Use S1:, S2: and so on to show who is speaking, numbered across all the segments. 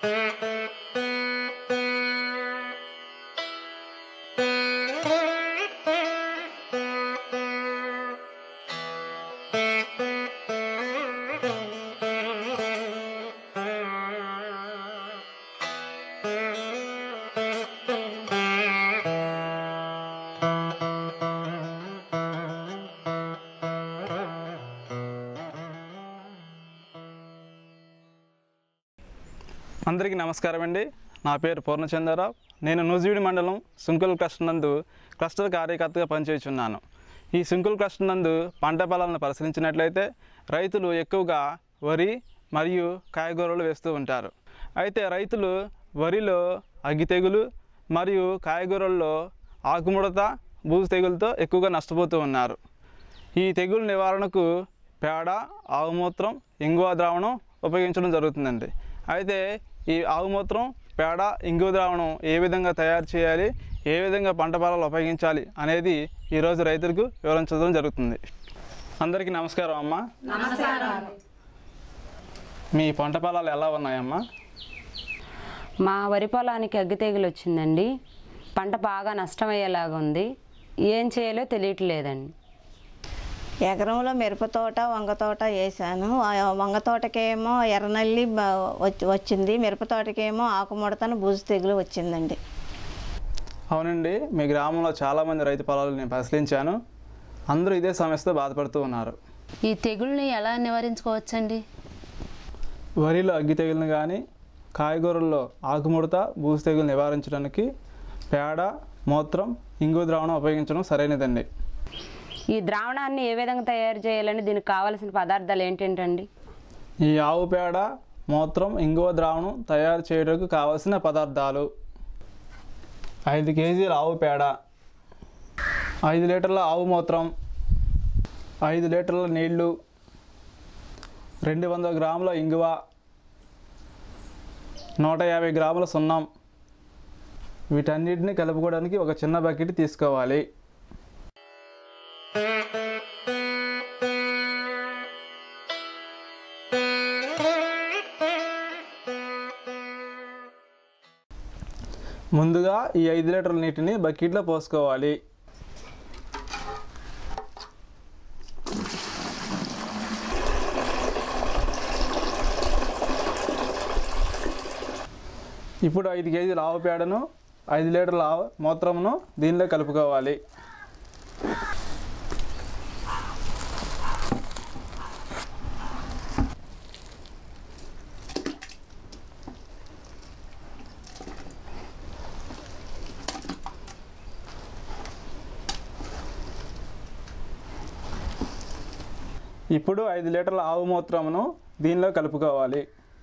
S1: అందరికీ నమస్కారం అండి నా పేరు పూర్ణచంద్రరావు నేను నూజివీడి మండలం సుంకుల్ క్లస్టర్ నందు క్లస్టర్ కార్యకర్తగా పనిచేస్తున్నాను ఈ సుంకుల్ క్లస్టర్ నందు పంట పొలాలను పరిశీలించినట్లయితే రైతులు ఎక్కువగా వరి మరియు కాయగూరలు వేస్తూ ఉంటారు అయితే రైతులు వరిలో అగ్గి తెగులు మరియు కాయగూరల్లో ఆకుముడత బూజు తెగులతో ఎక్కువగా నష్టపోతూ ఉన్నారు ఈ తెగులు నివారణకు పేడ ఆవుమూత్రం ఇంగువ ద్రావణం ఉపయోగించడం జరుగుతుందండి అయితే ఈ ఆవుమూత్రం పేడ ఇంగువ ద్రావణం ఏ విధంగా తయారు చేయాలి ఏ విధంగా పంట పొలాలు ఉపయోగించాలి అనేది ఈరోజు రైతులకు వివరించడం జరుగుతుంది అందరికీ నమస్కారం అమ్మ మీ పంట పొలాలు ఎలా ఉన్నాయమ్మా
S2: మా వరి పొలానికి అగ్గి తెగులు వచ్చిందండి పంట బాగా నష్టమయ్యేలాగా ఉంది ఏం చేయాలో తెలియట్లేదండి
S3: ఎకరంలో మిరప తోట వంగ తోట వేసాను ఆ వంగ తోటకేమో ఎర్రనల్లి బ- వచ్చి- వచ్చింది మిరప తోటకేమో ఆకుముడతను బూజు తెగులు వచ్చిందండి
S1: అవునండి మీ గ్రామంలో చాలామంది రైతు పొలాలు నేను పరిశీలించాను అందరూ ఇదే సమస్యతో బాధపడుతూ ఉన్నారు
S4: ఈ తెగుల్ని ఎలా నివారించుకోవచ్చండి
S1: వరిలో అగ్గి తెగులను కానీ కాయగూరల్లో ఆకుముడత బూజు తెగులు నివారించడానికి పేడ మూత్రం ఇంగు ద్రావణం ఉపయోగించడం సరైనదండి
S2: ఈ ద్రావణాన్ని ఏ విధంగా తయారు చేయాలని దీనికి కావాల్సిన పదార్థాలు ఏంటేంటండి
S1: ఈ ఆవు పేడ మూత్రం ఇంగువ ద్రావణం తయారు చేయడానికి కావలసిన పదార్థాలు ఐదు కేజీల ఆవు పేడ ఐదు లీటర్ల ఆవు మూత్రం ఐదు లీటర్ల నీళ్లు రెండు వందల గ్రాముల ఇంగువ నూట యాభై గ్రాముల సున్నం వీటన్నిటిని కలుపుకోవడానికి ఒక చిన్న బకెట్ తీసుకోవాలి ముందుగా ఈ ఐదు లీటర్ల నీటిని బకెట్లో పోసుకోవాలి ఇప్పుడు ఐదు కేజీల ఆవు పేడను ఐదు లీటర్ల ఆవు మూత్రమును దీనిలో కలుపుకోవాలి ఇప్పుడు ఐదు లీటర్ల ఆవు మూత్రమును దీనిలో కలుపుకోవాలి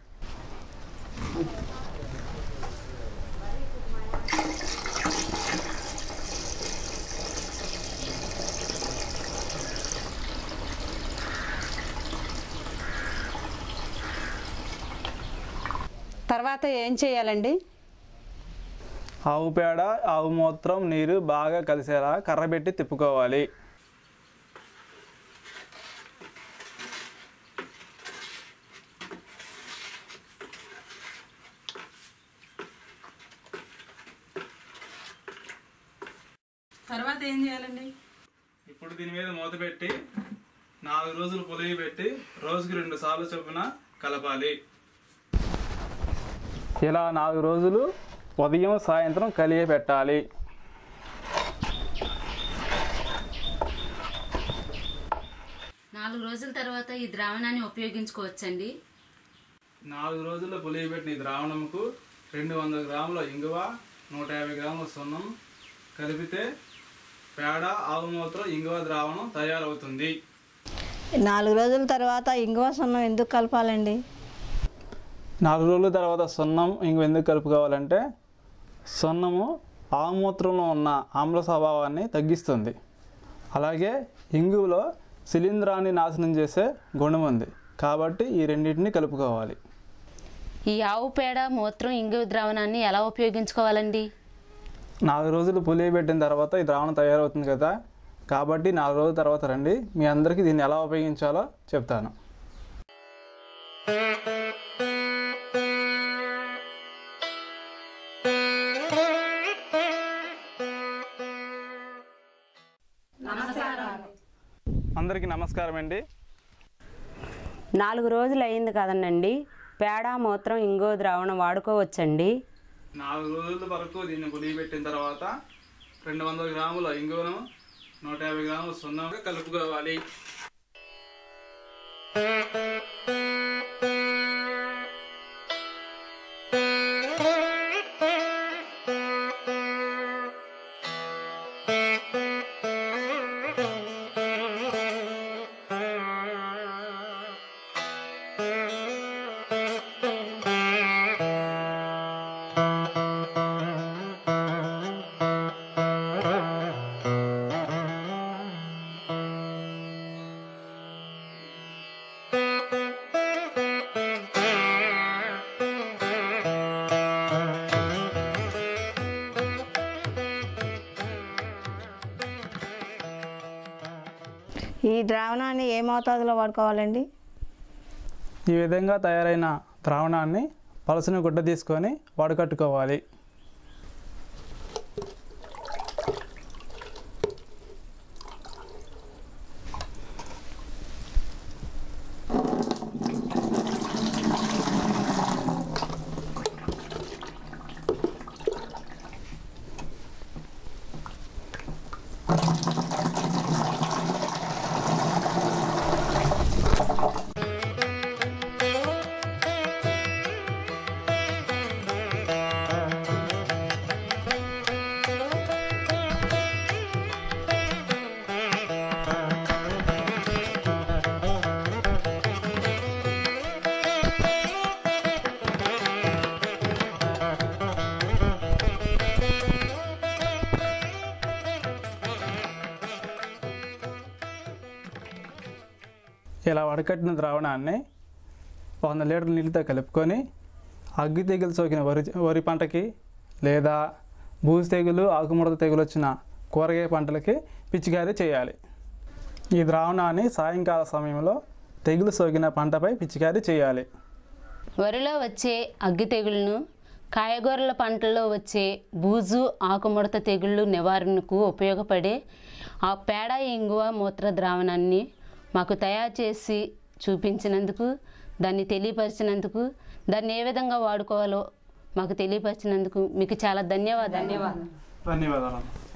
S2: తర్వాత ఏం చేయాలండి
S1: ఆవు పేడ ఆవు మూత్రం నీరు బాగా కలిసేలా కర్రబెట్టి తిప్పుకోవాలి
S5: తర్వాత ఏం చేయాలండి
S1: ఇప్పుడు దీని మీద మూత పెట్టి నాలుగు రోజులు పొలిగి పెట్టి రోజుకి రెండు సార్లు చొప్పున కలపాలి ఇలా నాలుగు రోజులు ఉదయం సాయంత్రం కలిగి పెట్టాలి
S4: నాలుగు రోజుల తర్వాత ఈ ద్రావణాన్ని ఉపయోగించుకోవచ్చండి
S1: నాలుగు రోజుల్లో పులియబెట్టిన ఈ ద్రావణంకు రెండు వందల గ్రాముల ఇంగువ నూట యాభై గ్రాముల సున్నం కలిపితే పేడ ఆవు మూత్రం ఇంగువ ద్రావణం తయారవుతుంది
S3: నాలుగు రోజుల తర్వాత ఇంగువ సున్నం ఎందుకు కలపాలండి
S1: నాలుగు రోజుల తర్వాత సున్నం ఇంగువ ఎందుకు కలుపుకోవాలంటే సున్నము ఆవు మూత్రంలో ఉన్న ఆమ్ల స్వభావాన్ని తగ్గిస్తుంది అలాగే ఇంగువలో శిలీంధ్రాన్ని నాశనం చేసే గుణం ఉంది కాబట్టి ఈ రెండింటిని కలుపుకోవాలి
S4: ఈ ఆవు పేడ మూత్రం ఇంగు ద్రావణాన్ని ఎలా ఉపయోగించుకోవాలండి
S1: నాలుగు రోజులు పులియబెట్టిన తర్వాత ఈ ద్రావణం తయారవుతుంది కదా కాబట్టి నాలుగు రోజుల తర్వాత రండి మీ అందరికీ దీన్ని ఎలా ఉపయోగించాలో చెప్తాను నమస్కారం అండి
S2: నాలుగు రోజులు అయింది కదండి పేడ మూత్రం ఇంగో ద్రావణం వాడుకోవచ్చండి
S1: నాలుగు రోజుల వరకు దీన్ని పులియబెట్టిన తర్వాత రెండు వందల గ్రాముల ఇంగువను నూట యాభై గ్రాముల సున్నంగా కలుపుకోవాలి
S3: ఈ ద్రావణాన్ని ఏ మోతాదులో వాడుకోవాలండి
S1: ఈ విధంగా తయారైన ద్రావణాన్ని పలసని గుడ్డ తీసుకొని వడకట్టుకోవాలి ఇలా వడకట్టిన ద్రావణాన్ని వంద లీటర్ల నీళ్ళతో కలుపుకొని అగ్గి తెగులు సోకిన వరి వరి పంటకి లేదా బూజు తెగులు ఆకుముడత తెగులు వచ్చిన కూరగాయ పంటలకి పిచికారీ చేయాలి ఈ ద్రావణాన్ని సాయంకాల సమయంలో తెగులు సోకిన పంటపై పిచికారీ చేయాలి
S4: వరిలో వచ్చే అగ్గి తెగుళ్ళను కాయగూరల పంటల్లో వచ్చే బూజు ఆకుముడత తెగుళ్ళు నివారణకు ఉపయోగపడే ఆ పేడ ఇంగువ మూత్ర ద్రావణాన్ని మాకు తయారు చేసి చూపించినందుకు దాన్ని తెలియపరిచినందుకు దాన్ని ఏ విధంగా వాడుకోవాలో మాకు తెలియపరిచినందుకు మీకు చాలా ధన్యవాదాలు
S2: ధన్యవాదాలు
S1: ధన్యవాదాలు